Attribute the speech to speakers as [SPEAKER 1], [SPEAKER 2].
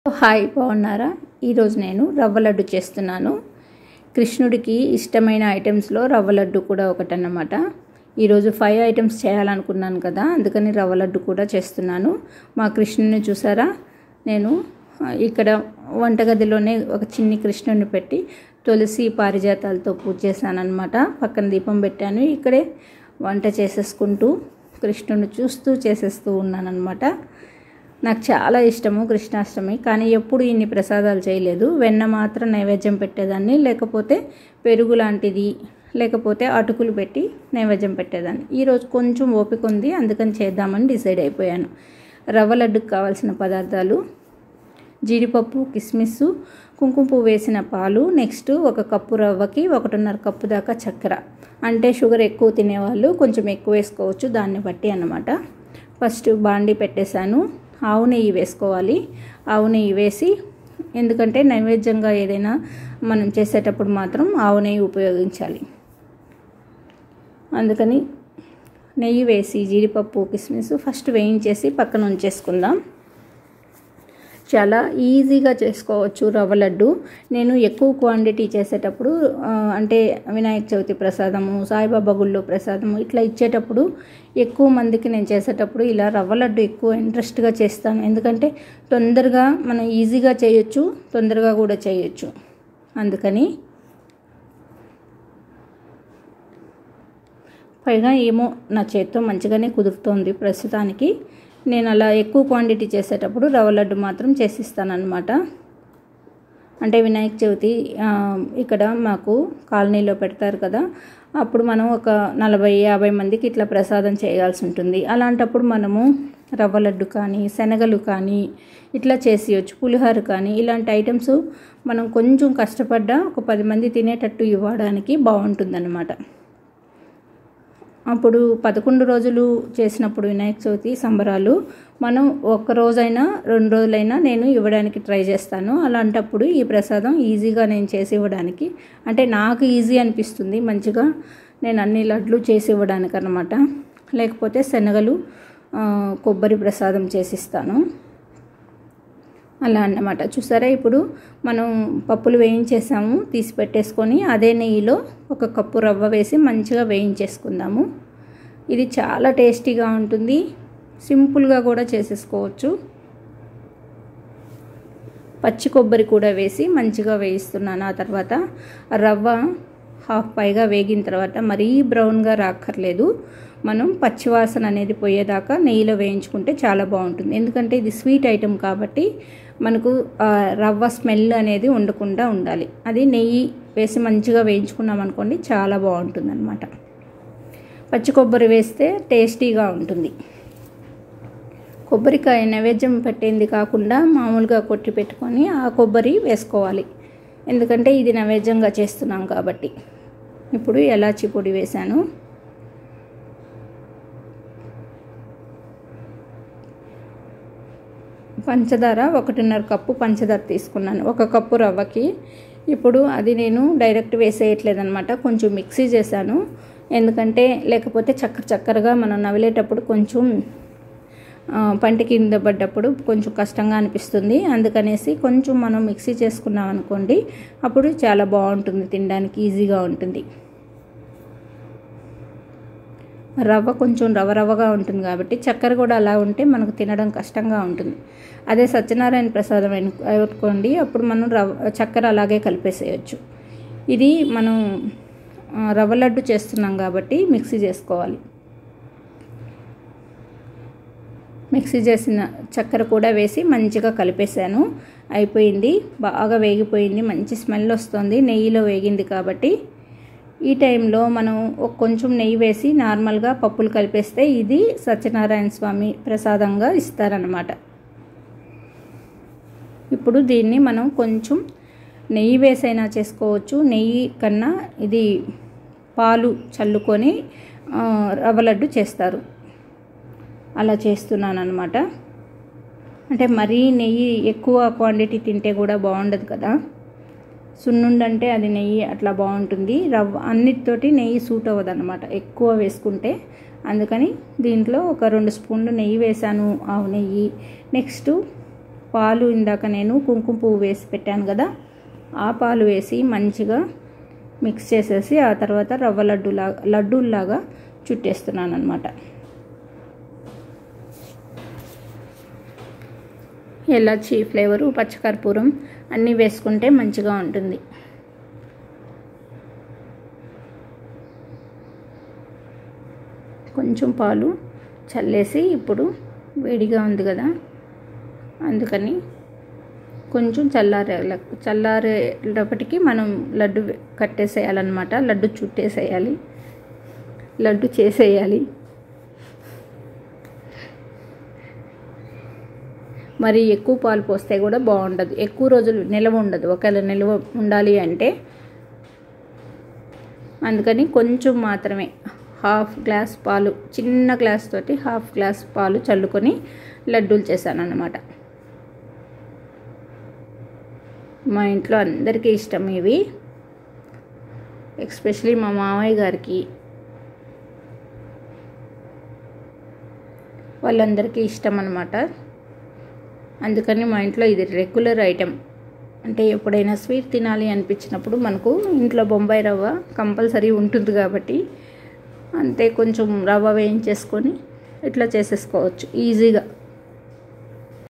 [SPEAKER 1] hi బాగున్నారా ఈరోజు నేను రవ్వ లడ్డు చేస్తున్నాను కృష్ణుడికి ఇష్టమైన ఐటమ్స్లో రవ్వ లడ్డు కూడా ఒకటన్నమాట ఈరోజు ఫైవ్ ఐటమ్స్ చేయాలనుకున్నాను కదా అందుకని రవ్వ లడ్డు కూడా చేస్తున్నాను మా కృష్ణుని చూసారా నేను ఆ, ఇక్కడ వంటగదిలోనే ఒక చిన్ని కృష్ణుని పెట్టి తులసి పారిజాతాలతో పూజ చేశాను అనమాట పక్కన దీపం పెట్టాను ఇక్కడే వంట చేసేసుకుంటూ కృష్ణుని చూస్తూ చేసేస్తూ ఉన్నాను అనమాట నాకు చాలా ఇష్టము కృష్ణాష్టమి కానీ ఎప్పుడు ఇన్ని ప్రసాదాలు చేయలేదు వెన్న మాత్రం నైవేద్యం పెట్టేదాన్ని లేకపోతే పెరుగు లాంటిది లేకపోతే అటుకులు పెట్టి నైవేద్యం పెట్టేదాన్ని ఈరోజు కొంచెం ఓపిక ఉంది అందుకని చేద్దామని డిసైడ్ అయిపోయాను రవ్వ లడ్డుకు కావాల్సిన పదార్థాలు జీడిపప్పు కిస్మిస్ కుంకుమ పువ్వు వేసిన పాలు నెక్స్ట్ ఒక కప్పు రవ్వకి ఒకటిన్నర కప్పు దాకా చక్కెర అంటే షుగర్ ఎక్కువ తినేవాళ్ళు కొంచెం ఎక్కువ వేసుకోవచ్చు దాన్ని బట్టి అన్నమాట ఫస్ట్ బాండి పెట్టేశాను ఆవు నెయ్యి వేసుకోవాలి ఆవు నెయ్యి వేసి ఎందుకంటే నైవేద్యంగా ఏదైనా మనం చేసేటప్పుడు మాత్రం ఆవు నెయ్యి ఉపయోగించాలి అందుకని నెయ్యి వేసి జీడిపప్పు కిస్మిస్ ఫస్ట్ వేయించేసి పక్కన ఉంచేసుకుందాం చాలా ఈజీగా చేసుకోవచ్చు రవ్వ లడ్డు నేను ఎక్కువ క్వాంటిటీ చేసేటప్పుడు ఆ, అంటే వినాయక చవితి ప్రసాదము సాయిబాబా గుళ్ళో ప్రసాదము ఇట్లా ఇచ్చేటప్పుడు ఎక్కువ మందికి నేను చేసేటప్పుడు ఇలా రవ్వ లడ్డు ఎక్కువ ఇంట్రెస్ట్గా చేస్తాను ఎందుకంటే తొందరగా మనం ఈజీగా చేయొచ్చు తొందరగా కూడా చేయొచ్చు అందుకని పైగా ఏమో నా చేత్తో మంచిగానే కుదురుతోంది ప్రస్తుతానికి నేను అలా ఎక్కువ క్వాంటిటీ చేసేటప్పుడు రవ్వ లడ్డు మాత్రం చేసిస్తానన్నమాట అంటే వినాయక చవితి ఆ, ఇక్కడ మాకు కాలనీలో పెడతారు కదా అప్పుడు మనం ఒక నలభై యాభై మందికి ఇట్లా ప్రసాదం చేయాల్సి ఉంటుంది అలాంటప్పుడు మనము రవ్వ లడ్డు కానీ శనగలు కానీ ఇట్లా చేసేయచ్చు పులిహోర కానీ ఇలాంటి ఐటమ్స్ మనం కొంచెం కష్టపడ్డా ఒక పది మంది తినేటట్టు ఇవ్వడానికి బాగుంటుందన్నమాట అప్పుడు పదకొండు రోజులు చేసినప్పుడు వినాయక చవితి సంబరాలు మనం ఒక్క రోజైనా రెండు రోజులైనా నేను ఇవ్వడానికి ట్రై చేస్తాను అలాంటప్పుడు ఈ ప్రసాదం ఈజీగా నేను చేసి ఇవ్వడానికి అంటే నాకు ఈజీ అనిపిస్తుంది మంచిగా నేను అన్ని లడ్లు చేసి ఇవ్వడానికి అనమాట లేకపోతే శనగలు ఆ, కొబ్బరి ప్రసాదం చేసిస్తాను అలా అన్నమాట చూసారా ఇప్పుడు మనం పప్పులు వేయించేసాము తీసి పెట్టేసుకొని అదే నెయ్యిలో ఒక కప్పు రవ్వ వేసి మంచిగా వేయించేసుకుందాము ఇది చాలా టేస్టీగా ఉంటుంది సింపుల్గా కూడా చేసేసుకోవచ్చు పచ్చి కొబ్బరి కూడా వేసి మంచిగా వేయిస్తున్నాను ఆ తర్వాత రవ్వ హాఫ్ పైగా వేగిన తర్వాత మరీ బ్రౌన్గా రాక్కర్లేదు మనం పచ్చివాసన అనేది పోయేదాకా నెయ్యిలో వేయించుకుంటే చాలా బాగుంటుంది ఎందుకంటే ఇది స్వీట్ ఐటెం కాబట్టి మనకు ఆ, రవ్వ స్మెల్ అనేది ఉండకుండా ఉండాలి అది నెయ్యి వేసి మంచిగా వేయించుకున్నాం అనుకోండి చాలా బాగుంటుంది అనమాట పచ్చి కొబ్బరి వేస్తే టేస్టీగా ఉంటుంది కొబ్బరికాయ నైవేద్యం పెట్టింది కాకుండా మామూలుగా కొట్టి పెట్టుకొని ఆ కొబ్బరి వేసుకోవాలి ఎందుకంటే ఇది నైవేద్యంగా చేస్తున్నాం కాబట్టి ఇప్పుడు ఎలాచి పొడి వేశాను పంచదార ఒకటిన్నర కప్పు పంచదార తీసుకున్నాను ఒక కప్పు రవ్వకి ఇప్పుడు అది నేను డైరెక్ట్ వేసేయట్లేదనమాట కొంచెం మిక్సీ చేశాను ఎందుకంటే లేకపోతే చక్కర చక్కరగా మనం నవిలేటప్పుడు కొంచెం ఆ, పంట కింద పడ్డప్పుడు కొంచెం కష్టంగా అనిపిస్తుంది అందుకనేసి కొంచెం మనం మిక్సీ చేసుకున్నాం అనుకోండి అప్పుడు చాలా బాగుంటుంది తినడానికి ఈజీగా ఉంటుంది రవ్వ కొంచెం రవ్వ రవ్వగా ఉంటుంది కాబట్టి చక్కెర కూడా అలా ఉంటే మనకు తినడం కష్టంగా ఉంటుంది అదే సత్యనారాయణ ప్రసాదం అను- అనుకోండి అప్పుడు మనం రవ్వ చక్కెర అలాగే కలిపేసేయచ్చు ఇది మనం ఆ, రవ్వ లడ్డు చేస్తున్నాం కాబట్టి మిక్సీ చేసుకోవాలి మిక్సీ చేసిన చక్కెర కూడా వేసి మంచిగా కలిపేశాను అయిపోయింది బాగా వేగిపోయింది మంచి స్మెల్ వస్తుంది నెయ్యిలో వేగింది కాబట్టి ఈ టైంలో మనం ఒక కొంచెం నెయ్యి వేసి నార్మల్గా పప్పులు కలిపేస్తే ఇది సత్యనారాయణ స్వామి ప్రసాదంగా ఇస్తారనమాట ఇప్పుడు దీన్ని మనం కొంచెం నెయ్యి వేసైనా చేసుకోవచ్చు నెయ్యి కన్నా ఇది పాలు చల్లుకొని ఆ, రవ్వ లడ్డు చేస్తారు అలా చేస్తున్నాను అనమాట అంటే మరీ నెయ్యి ఎక్కువ క్వాంటిటీ తింటే కూడా బాగుండదు కదా సున్నుండంటే అది నెయ్యి అట్లా బాగుంటుంది రవ్వ అన్నిటితోటి నెయ్యి సూట్ అవ్వదు అనమాట ఎక్కువ వేసుకుంటే అందుకని దీంట్లో ఒక రెండు స్పూన్లు నెయ్యి వేసాను ఆవు నెయ్యి నెక్స్ట్ పాలు ఇందాక నేను కుంకుమ పువ్వు వేసి పెట్టాను కదా ఆ పాలు వేసి మంచిగా మిక్స్ చేసేసి ఆ తర్వాత రవ్వ లడ్డూలా లడ్డూల్లాగా చుట్టేస్తున్నాను అనమాట ఎలాచి ఫ్లేవరు పచ్చకర్పూరం అన్నీ వేసుకుంటే మంచిగా ఉంటుంది కొంచెం పాలు చల్లేసి ఇప్పుడు వేడిగా ఉంది కదా అందుకని కొంచెం చల్లారే చల్లారేటప్పటికి మనం లడ్డు కట్టేసేయాలన్నమాట లడ్డు చుట్టేసేయాలి లడ్డు చేసేయాలి మరి ఎక్కువ పాలు పోస్తే కూడా బాగుండదు ఎక్కువ రోజులు నిల్వ ఉండదు ఒకవేళ నిల్వ ఉండాలి అంటే అందుకని కొంచెం మాత్రమే హాఫ్ గ్లాస్ పాలు చిన్న గ్లాస్ తోటి హాఫ్ గ్లాస్ పాలు చల్లుకొని లడ్డూలు చేశాను అన్నమాట మా ఇంట్లో అందరికీ ఇష్టం ఇవి ఎక్స్పెషలీ మా మామయ్య గారికి వాళ్ళందరికీ ఇష్టం అనమాట అందుకని మా ఇంట్లో ఇది రెగ్యులర్ ఐటెం అంటే ఎప్పుడైనా స్వీట్ తినాలి అనిపించినప్పుడు మనకు ఇంట్లో బొంబాయి రవ్వ కంపల్సరీ ఉంటుంది కాబట్టి అంతే కొంచెం రవ్వ వేయించేసుకొని ఇట్లా చేసేసుకోవచ్చు ఈజీగా